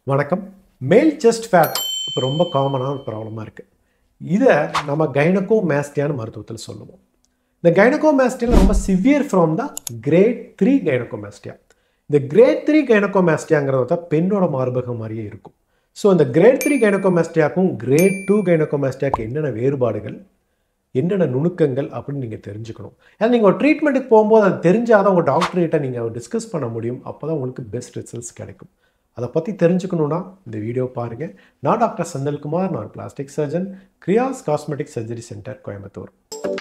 வணக்கம் மேல் chest fat இப்போ ரொம்ப காமனான ப்ராப்ளமாக இருக்குது இதை நம்ம கைனகோ மேஸ்டியான மருத்துவத்தில் சொல்லுவோம் இந்த கைனகோ மேஸ்டியா ரொம்ப severe from the grade three gynaecomastia இந்த கிரேட் த்ரீ கைனகோ மேஸ்டியாங்கிறது தான் பெண்ணோட மார்பகம் மாதிரியே இருக்கும் ஸோ இந்த கிரேட் த்ரீ கைனகோ மேஸ்டியாக்கும் கிரேட் டூ கைனகோ மேஸ்டியாக்கு என்னென்ன வேறுபாடுகள் என்னென்ன நுணுக்கங்கள் அப்படின்னு நீங்கள் தெரிஞ்சுக்கணும் ஏன்னா நீங்கள் ஒரு ட்ரீட்மெண்ட்டுக்கு போகும்போது அது தெரிஞ்சாதான் உங்கள் டாக்டர்கிட்ட நீங்கள் டிஸ்கஸ் பண்ண முடியும் அப்போ தான் உங்களுக்கு பெஸ்ட் ரிசல்ட்ஸ் கிடைக்கும் அதை பற்றி தெரிஞ்சுக்கணுன்னா இந்த வீடியோ பாருங்கள் நான் டாக்டர் செந்தில்குமார் நான் பிளாஸ்டிக் சர்ஜன் கிரியாஸ் cosmetic surgery centre Coimbatore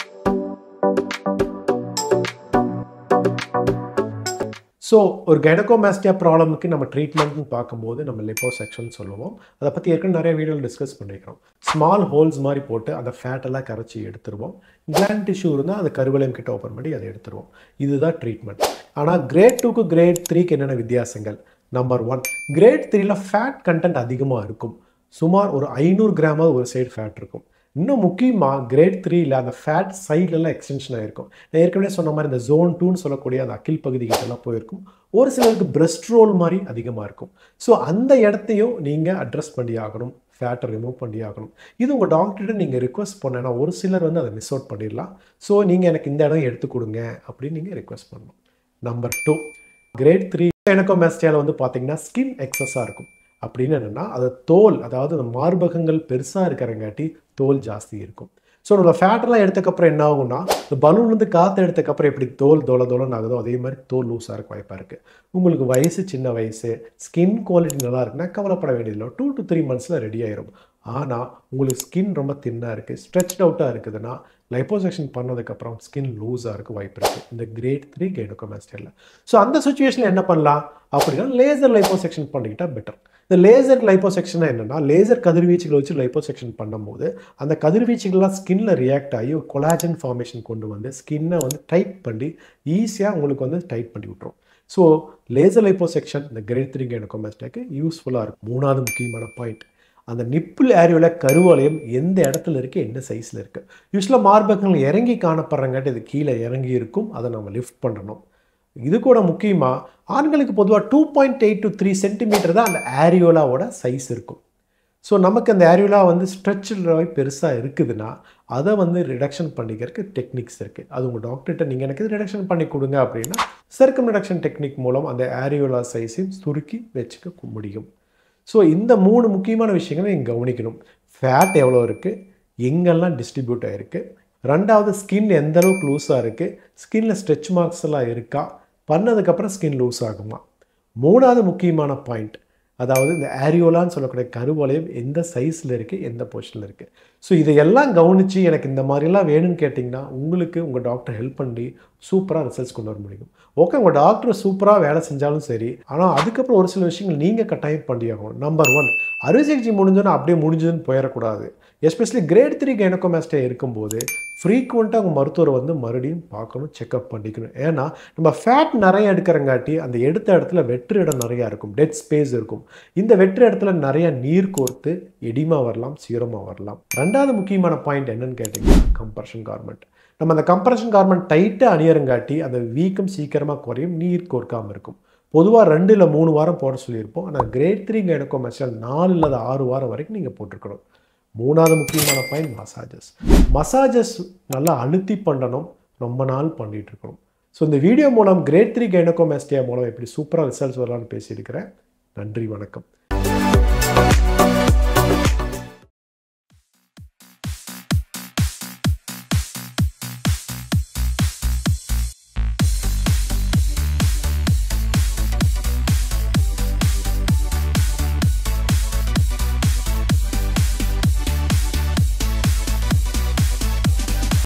so ஒரு கைனகோமாஸ்டியா ப்ராப்ளமுக்கு நம்ம ட்ரீட்மெண்ட்னு பார்க்கும்போது நம்ம லிப்போ செக்ஷன் சொல்லுவோம் அதை பற்றி ஏற்கனவே நிறைய வீடியோவில் டிஸ்கஸ் பண்ணிக்கிறோம் ஸ்மால் ஹோல்ஸ் மாதிரி போட்டு அந்த ஃபேட்டெல்லாம் கரைச்சி எடுத்துருவோம் கிளாண்ட் டிஷ்யூ இருந்தால் அந்த கருவளையம் கிட்ட ஓப்பன் பண்ணி அதை எடுத்துருவோம் இதுதான் ட்ரீட்மெண்ட் ஆனால் கிரேட் டூக்கு கிரேட் த்ரீக்கு என்னென்ன வித்தியாசங்கள் நம்பர் ஒன் கிரேட் த்ரீல ஃபேட் கண்டென்ட் அதிகமாக இருக்கும் சுமார் ஒரு ஐநூறு கிராமாவது ஒரு சைடு ஃபேட் இருக்கும் இன்னும் முக்கியமாக கிரேட் த்ரீல அந்த ஃபேட் சைட்லலாம் எக்ஸ்டென்ஷன் ஆகிருக்கும் நான் ஏற்கனவே சொன்ன மாதிரி இந்த ஜோன் டூன்னு சொல்லக்கூடிய அந்த அக்கில் பகுதிகிட்டலாம் போயிருக்கும் ஒரு சிலருக்கு பிரஸ்ட் ரோல் மாதிரி அதிகமாக இருக்கும் ஸோ அந்த இடத்தையும் நீங்கள் அட்ரஸ் பண்ணி ஆகணும் ஃபேட்டை ரிமூவ் பண்ணி ஆகணும் இது உங்கள் டாக்டர்கிட்ட நீங்கள் ரிக்வஸ்ட் பண்ணேன்னா ஒரு சிலர் வந்து அதை மிஸ் அவுட் பண்ணிடலாம் ஸோ நீங்கள் எனக்கு இந்த இடம் எடுத்து கொடுங்க அப்படின்னு நீங்கள் ரிக்வஸ்ட் பண்ணணும் நம்பர் டூ கிரேட் த்ரீ எனக்கோமேஸ்டியாவில் வந்து பார்த்தீங்கன்னா ஸ்கின் எக்ஸஸாக இருக்கும் அப்படின்னு என்னென்னா அது தோல் அதாவது அந்த மார்பகங்கள் பெருசாக இருக்கிறங்காட்டி தோல் ஜாஸ்தி இருக்கும் ஸோ நம்ம ஃபேட்டெல்லாம் எடுத்தக்கப்புறம் என்ன ஆகும்னா இந்த பலூன்லேருந்து காற்று எடுத்தக்கப்புறம் எப்படி தோல் தோல தோலன்னு ஆகுதோ அதே மாதிரி தோல் லூஸாக இருக்க வாய்ப்பாக இருக்குது உங்களுக்கு வயசு சின்ன வயசு ஸ்கின் குவாலிட்டி நல்லா இருக்குன்னா கவலைப்பட வேண்டியதில்லை டூ டு த்ரீ மந்த்ஸில் ரெடி ஆயிரும் ஆனால் உங்களுக்கு ஸ்கின் ரொம்ப தின்னாக இருக்குது ஸ்ட்ரெச்ட் அவுட்டாக இருக்குதுன்னா லைப்போசெக்ஷன் பண்ணதுக்கப்புறம் ஸ்கின் லூஸாக இருக்க வாய்ப்பு இருக்குது இந்த கிரேட் த்ரீ கைனோகோமாஸ்டியில் ஸோ அந்த சுச்சுவேஷனில் என்ன பண்ணலாம் அப்படின்னா லேசர் லைப்போசெக்ஷன் பண்ணிக்கிட்டால் பெட்டர் இந்த லேசர் லைப்போசெக்ஷன் என்னென்னா லேசர் கதிர்வீச்சுகளை வச்சு லைப்போசெக்ஷன் பண்ணும்போது அந்த கதிர்வீச்சுகள்லாம் ஸ்கின்ல ரியாக்ட் ஆகி ஒரு கொலாஜன் ஃபார்மேஷன் கொண்டு வந்து ஸ்கின்னை வந்து டைட் பண்ணி ஈஸியாக உங்களுக்கு வந்து டைட் பண்ணி விட்ரும் ஸோ லேசர் லைப்போசெக்ஷன் இந்த கிரேட் த்ரீ கைனோகோமாஸ்டியாக்கு யூஸ்ஃபுல்லாக இருக்கும் மூணாவது முக்கியமான பாயிண்ட் அந்த நிப்பிள் ஏரியோவில் கருவளையம் எந்த இடத்துல இருக்குது என்ன சைஸில் இருக்குது யூஸ்வலாக மார்பகங்கள் இறங்கி காணப்படுறங்காட்டி இது கீழே இறங்கி இருக்கும் அதை நம்ம லிஃப்ட் பண்ணணும் இது கூட முக்கியமாக ஆண்களுக்கு பொதுவாக two point eight to three centimetre தான் அந்த ஏரியோலாவோட சைஸ் இருக்கும் ஸோ நமக்கு அந்த ஏரியோலா வந்து ஸ்ட்ரெச்சில் பெருசாக இருக்குதுன்னா அதை வந்து ரிடக்ஷன் பண்ணிக்கிறதுக்கு டெக்னிக்ஸ் இருக்குது அது உங்கள் டாக்டர்கிட்ட நீங்கள் எனக்கு இது ரிடக்ஷன் பண்ணி கொடுங்க அப்படின்னா சர்க்கம் ரிடக்ஷன் டெக்னிக் மூலம் அந்த ஏரியோலா சைஸையும் சுருக்கி வச்சுக்க முடியும் ஸோ இந்த மூணு முக்கியமான விஷயங்களை நீங்கள் கவனிக்கணும் ஃபேட் எவ்வளோ இருக்குது எங்கெல்லாம் டிஸ்ட்ரிபியூட் ஆகிருக்கு ரெண்டாவது ஸ்கின் எந்த அளவுக்கு லூஸாக இருக்குது ஸ்கின்னில் ஸ்ட்ரெச் மார்க்ஸ் எல்லாம் இருக்கா பண்ணதுக்கப்புறம் ஸ்கின் லூஸ் ஆகுமா மூணாவது முக்கியமான பாயிண்ட் அதாவது இந்த ஏரியோலான்னு சொல்லக்கூடிய கருவளையம் எந்த சைஸில் இருக்குது எந்த பொசிஷனில் இருக்குது ஸோ இதையெல்லாம் கவனித்து எனக்கு இந்த மாதிரிலாம் வேணும்னு கேட்டிங்கன்னா உங்களுக்கு உங்கள் டாக்டர் ஹெல்ப் பண்ணி சூப்பராக ரிசல்ட்ஸ் கொண்டு வர முடியும் ஓகே உங்கள் டாக்டர் சூப்பராக வேலை செஞ்சாலும் சரி ஆனால் அதுக்கப்புறம் ஒரு சில விஷயங்கள் நீங்கள் கட்டாயம் பண்ணியாகணும் நம்பர் ஒன் அறுவை சிகிச்சை முடிஞ்சோன்னா அப்படியே முடிஞ்சதுன்னு போயிடக்கூடாது எஸ்பெஷலி கிரேட் த்ரீ கைனோகோமாஸ்டே இருக்கும்போது ஃப்ரீக்வெண்ட்டாக உங்கள் மருத்துவரை வந்து மறுபடியும் பார்க்கணும் செக்அப் பண்ணிக்கணும் ஏன்னா நம்ம ஃபேட் நிறைய எடுக்கிறங்காட்டி அந்த எடுத்த இடத்துல வெற்று இடம் நிறையா இருக்கும் டெட் ஸ்பேஸ் இருக்கும் இந்த வெற்று இடத்துல நிறைய நீர் கோர்த்து எடிமா வரலாம் சீரமாக வரலாம் ரெண்டாவது முக்கியமான பாயிண்ட் என்னன்னு கேட்டிங்கன்னா கம்ப்ரஷன் கார்மெண்ட் நம்ம அந்த கம்ப்ரஷன் கார்மெண்ட் டைட்டாக அணியறங்காட்டி அந்த வீக்கம் சீக்கிரமாக குறையும் நீர் கோர்க்காமல் இருக்கும் பொதுவாக ரெண்டு இல்லை மூணு வாரம் போட சொல்லியிருப்போம் ஆனால் கிரேட் த்ரீ கைனோகோமேஸ்டியால் நாலு இல்லை ஆறு வாரம் வரைக்கும் நீங்கள் போட்டிருக்கணும் மூணாவது முக்கியமான பாயிண்ட் மசாஜஸ் மசாஜஸ் நல்லா அழுத்தி பண்ணணும் ரொம்ப நாள் பண்ணிகிட்டு இருக்கணும் ஸோ இந்த வீடியோ மூலம் கிரேட் த்ரீ கைனோகோமேஸ்டியா மூலம் எப்படி சூப்பராக ரிசல்ட்ஸ் வரலாம்னு பேசியிருக்கிறேன் நன்றி வணக்கம்